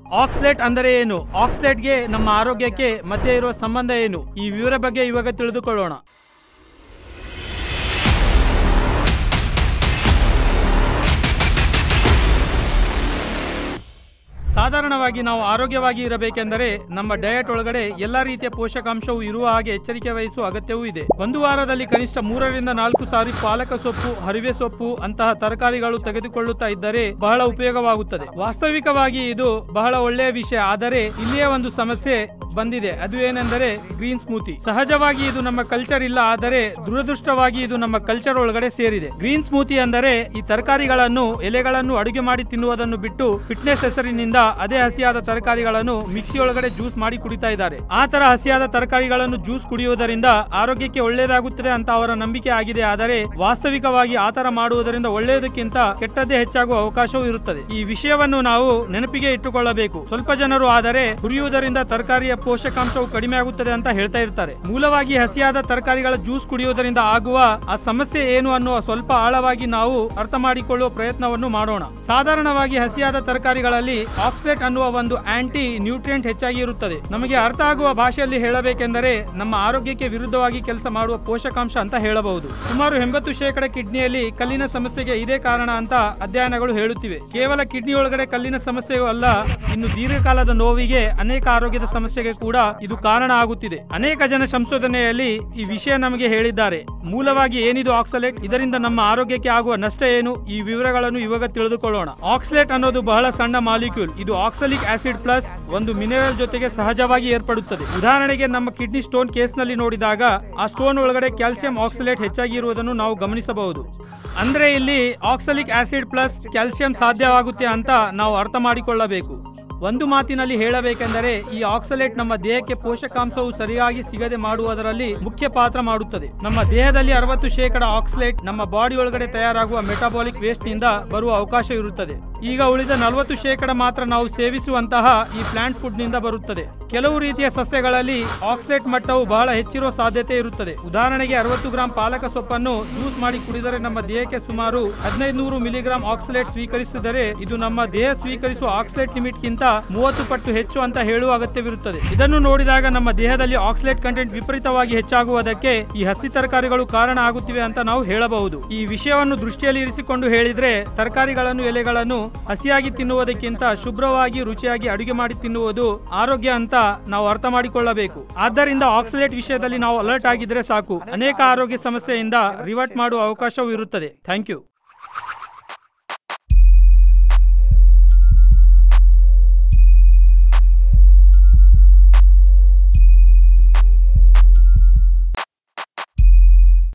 ಆಕ್ಸ್ಲೇಟ್ ಅಂದರೆ ಏನು ಆಕ್ಸ್ಲೇಟ್ಗೆ ನಮ್ಮ ಆರೋಗ್ಯಕ್ಕೆ ಮಧ್ಯೆ ಇರುವ ಸಂಬಂಧ ಏನು ಈ ವಿವರ ಬಗ್ಗೆ ಇವಾಗ ತಿಳಿದುಕೊಳ್ಳೋಣ ಸಾಧಾರಣವಾಗಿ ನಾವು ಆರೋಗ್ಯವಾಗಿ ಇರಬೇಕೆಂದರೆ ನಮ್ಮ ಡಯಟ್ ಒಳಗಡೆ ಎಲ್ಲಾ ರೀತಿಯ ಪೋಷಕಾಂಶವು ಇರುವ ಹಾಗೆ ಎಚ್ಚರಿಕೆ ವಹಿಸುವ ಅಗತ್ಯವೂ ಇದೆ ಒಂದು ವಾರದಲ್ಲಿ ಕನಿಷ್ಠ ಮೂರರಿಂದ ನಾಲ್ಕು ಸಾರಿ ಪಾಲಕ ಸೊಪ್ಪು ಹರಿವೆ ಸೊಪ್ಪು ಅಂತಹ ತರಕಾರಿಗಳು ತೆಗೆದುಕೊಳ್ಳುತ್ತಾ ಇದ್ದರೆ ಬಹಳ ಉಪಯೋಗವಾಗುತ್ತದೆ ವಾಸ್ತವಿಕವಾಗಿ ಇದು ಬಹಳ ಒಳ್ಳೆಯ ವಿಷಯ ಆದರೆ ಇಲ್ಲಿಯೇ ಒಂದು ಸಮಸ್ಯೆ ಬಂದಿದೆ ಅದು ಏನೆಂದರೆ ಗ್ರೀನ್ ಸ್ಮೂತಿ ಸಹಜವಾಗಿ ಇದು ನಮ್ಮ ಕಲ್ಚರ್ ಇಲ್ಲ ಆದರೆ ದುರದೃಷ್ಟವಾಗಿ ಇದು ನಮ್ಮ ಕಲ್ಚರ್ ಒಳಗಡೆ ಸೇರಿದೆ ಗ್ರೀನ್ ಸ್ಮೂತಿ ಅಂದರೆ ಈ ತರಕಾರಿಗಳನ್ನು ಎಲೆಗಳನ್ನು ಅಡುಗೆ ಮಾಡಿ ತಿನ್ನುವುದನ್ನು ಬಿಟ್ಟು ಫಿಟ್ನೆಸ್ ಹೆಸರಿನಿಂದ ಅದೇ ಹಸಿಯಾದ ತರಕಾರಿಗಳನ್ನು ಮಿಕ್ಸಿ ಒಳಗಡೆ ಜ್ಯೂಸ್ ಮಾಡಿ ಕುಡಿತಾ ಇದ್ದಾರೆ ಆ ತರ ಹಸಿಯಾದ ತರಕಾರಿಗಳನ್ನು ಜ್ಯೂಸ್ ಕುಡಿಯುವುದರಿಂದ ಆರೋಗ್ಯಕ್ಕೆ ಒಳ್ಳೆಯದಾಗುತ್ತದೆ ಅಂತ ಅವರ ನಂಬಿಕೆ ಆಗಿದೆ ಆದರೆ ವಾಸ್ತವಿಕವಾಗಿ ಆ ತರ ಮಾಡುವುದರಿಂದ ಒಳ್ಳೆಯದಕ್ಕಿಂತ ಕೆಟ್ಟದ್ದೇ ಹೆಚ್ಚಾಗುವ ಅವಕಾಶವೂ ಇರುತ್ತದೆ ಈ ವಿಷಯವನ್ನು ನಾವು ನೆನಪಿಗೆ ಇಟ್ಟುಕೊಳ್ಳಬೇಕು ಸ್ವಲ್ಪ ಜನರು ಆದರೆ ಹುರಿಯುವುದರಿಂದ ತರಕಾರಿಯ ಪೋಷಕಾಂಶವು ಕಡಿಮೆ ಆಗುತ್ತದೆ ಅಂತ ಹೇಳ್ತಾ ಇರ್ತಾರೆ ಮೂಲವಾಗಿ ಹಸಿಯಾದ ತರಕಾರಿಗಳ ಜ್ಯೂಸ್ ಕುಡಿಯುವುದರಿಂದ ಆಗುವ ಆ ಸಮಸ್ಯೆ ಏನು ಅನ್ನುವ ಸ್ವಲ್ಪ ಆಳವಾಗಿ ನಾವು ಅರ್ಥ ಮಾಡಿಕೊಳ್ಳುವ ಪ್ರಯತ್ನವನ್ನು ಮಾಡೋಣ ಸಾಧಾರಣವಾಗಿ ಹಸಿಯಾದ ತರಕಾರಿಗಳಲ್ಲಿ ಆಕ್ಸಿಲೇಟ್ ಅನ್ನುವ ಒಂದು ಆಂಟಿ ನ್ಯೂಟ್ರಿಯೆಂಟ್ ಹೆಚ್ಚಾಗಿ ಇರುತ್ತದೆ ನಮಗೆ ಅರ್ಥ ಆಗುವ ಭಾಷೆಯಲ್ಲಿ ಹೇಳಬೇಕೆಂದರೆ ನಮ್ಮ ಆರೋಗ್ಯಕ್ಕೆ ವಿರುದ್ಧವಾಗಿ ಕೆಲಸ ಮಾಡುವ ಪೋಷಕಾಂಶ ಅಂತ ಹೇಳಬಹುದು ಸುಮಾರು ಎಂಬತ್ತು ಶೇಕಡ ಕಿಡ್ನಿಯಲ್ಲಿ ಕಲ್ಲಿನ ಸಮಸ್ಯೆಗೆ ಇದೇ ಕಾರಣ ಅಂತ ಅಧ್ಯಯನಗಳು ಹೇಳುತ್ತಿವೆ ಕೇವಲ ಕಿಡ್ನಿ ಒಳಗಡೆ ಕಲ್ಲಿನ ಸಮಸ್ಯೆಯೂ ಅಲ್ಲ ಇನ್ನು ದೀರ್ಘಕಾಲದ ನೋವಿಗೆ ಅನೇಕ ಆರೋಗ್ಯದ ಸಮಸ್ಯೆಗೆ ಕೂಡ ಇದು ಕಾರಣ ಆಗುತ್ತಿದೆ ಅನೇಕ ಜನ ಸಂಶೋಧನೆಯಲ್ಲಿ ಈ ವಿಷಯ ನಮಗೆ ಹೇಳಿದ್ದಾರೆ ಮೂಲವಾಗಿ ಏನಿದು ಆಕ್ಸಲೇಟ್ ಇದರಿಂದ ನಮ್ಮ ಆರೋಗ್ಯಕ್ಕೆ ಆಗುವ ನಷ್ಟ ಏನು ಈ ವಿವರಗಳನ್ನು ಇವಾಗ ತಿಳಿದುಕೊಳ್ಳೋಣ ಆಕ್ಸಲೇಟ್ ಅನ್ನೋದು ಬಹಳ ಸಣ್ಣ ಮಾಲಿಕ್ಯೂಲ್ ಇದು ಆಕ್ಸಲಿಕ್ ಆಸಿಡ್ ಪ್ಲಸ್ ಒಂದು ಮಿನರಲ್ ಜೊತೆಗೆ ಸಹಜವಾಗಿ ಏರ್ಪಡುತ್ತದೆ ಉದಾಹರಣೆಗೆ ನಮ್ಮ ಕಿಡ್ನಿ ಸ್ಟೋನ್ ಕೇಸ್ನಲ್ಲಿ ನೋಡಿದಾಗ ಆ ಸ್ಟೋನ್ ಒಳಗಡೆ ಕ್ಯಾಲ್ಸಿಯಂ ಆಕ್ಸಲೇಟ್ ಹೆಚ್ಚಾಗಿ ಇರುವುದನ್ನು ನಾವು ಗಮನಿಸಬಹುದು ಅಂದ್ರೆ ಇಲ್ಲಿ ಆಕ್ಸಲಿಕ್ ಆಸಿಡ್ ಪ್ಲಸ್ ಕ್ಯಾಲ್ಸಿಯಂ ಸಾಧ್ಯವಾಗುತ್ತೆ ಅಂತ ನಾವು ಅರ್ಥ ಮಾಡಿಕೊಳ್ಳಬೇಕು ಒಂದು ಮಾತಿನಲ್ಲಿ ಹೇಳಬೇಕೆಂದರೆ ಈ ಆಕ್ಸಲೇಟ್ ನಮ್ಮ ದೇಹಕ್ಕೆ ಪೋಷಕಾಂಶವು ಸರಿಯಾಗಿ ಸಿಗದೆ ಮಾಡುವುದರಲ್ಲಿ ಮುಖ್ಯ ಪಾತ್ರ ಮಾಡುತ್ತದೆ ನಮ್ಮ ದೇಹದಲ್ಲಿ ಅರವತ್ತು ಶೇಕಡ ಆಕ್ಸಲೇಟ್ ನಮ್ಮ ಬಾಡಿ ಒಳಗಡೆ ತಯಾರಾಗುವ ಮೆಟಾಬಾಲಿಕ್ ವೇಸ್ಟ್ ನಿಂದ ಬರುವ ಅವಕಾಶ ಇರುತ್ತದೆ ಈಗ ಉಳಿದ ನಲವತ್ತು ಶೇಕಡ ಮಾತ್ರ ನಾವು ಸೇವಿಸುವಂತಹ ಈ ಪ್ಲಾಂಟ್ ಫುಡ್ ನಿಂದ ಬರುತ್ತದೆ ಕೆಲವು ರೀತಿಯ ಸಸ್ಯಗಳಲ್ಲಿ ಆಕ್ಸಲೇಟ್ ಮಟ್ಟವು ಬಹಳ ಹೆಚ್ಚಿರುವ ಸಾಧ್ಯತೆ ಇರುತ್ತದೆ ಉದಾಹರಣೆಗೆ ಅರವತ್ತು ಗ್ರಾಂ ಪಾಲಕ ಸೊಪ್ಪನ್ನು ಜ್ಯೂಸ್ ಮಾಡಿ ಕುಡಿದರೆ ನಮ್ಮ ದೇಹಕ್ಕೆ ಸುಮಾರು ಹದಿನೈದು ನೂರು ಮಿಲಿಗ್ರಾಂ ಆಕ್ಸಲೇಟ್ ಸ್ವೀಕರಿಸಿದರೆ ಇದು ನಮ್ಮ ದೇಹ ಸ್ವೀಕರಿಸುವ ಆಕ್ಸಲೇಟ್ ಲಿಮಿಟ್ ಗಿಂತ ಮೂವತ್ತು ಪಟ್ಟು ಹೆಚ್ಚು ಅಂತ ಹೇಳುವ ಅಗತ್ಯವಿರುತ್ತದೆ ಇದನ್ನು ನೋಡಿದಾಗ ನಮ್ಮ ದೇಹದಲ್ಲಿ ಆಕ್ಸಲೇಟ್ ಕಂಟೆಂಟ್ ವಿಪರೀತವಾಗಿ ಹೆಚ್ಚಾಗುವುದಕ್ಕೆ ಈ ಹಸಿ ತರಕಾರಿಗಳು ಕಾರಣ ಆಗುತ್ತಿವೆ ಅಂತ ನಾವು ಹೇಳಬಹುದು ಈ ವಿಷಯವನ್ನು ದೃಷ್ಟಿಯಲ್ಲಿ ಇರಿಸಿಕೊಂಡು ಹೇಳಿದ್ರೆ ತರಕಾರಿಗಳನ್ನು ಎಲೆಗಳನ್ನು ಹಸಿಯಾಗಿ ತಿನ್ನುವುದಕ್ಕಿಂತ ಶುಭ್ರವಾಗಿ ರುಚಿಯಾಗಿ ಅಡುಗೆ ಮಾಡಿ ತಿನ್ನುವುದು ಆರೋಗ್ಯ ಅಂತ ನಾವು ಅರ್ಥ ಮಾಡಿಕೊಳ್ಳಬೇಕು ಆದ್ದರಿಂದ ಆಕ್ಸಲೇಟ್ ವಿಷಯದಲ್ಲಿ ನಾವು ಅಲರ್ಟ್ ಆಗಿದ್ರೆ ಸಾಕು ಅನೇಕ ಆರೋಗ್ಯ ಸಮಸ್ಯೆಯಿಂದ ರಿವರ್ಟ್ ಮಾಡುವ ಅವಕಾಶವೂ ಇರುತ್ತದೆ ಥ್ಯಾಂಕ್ ಯು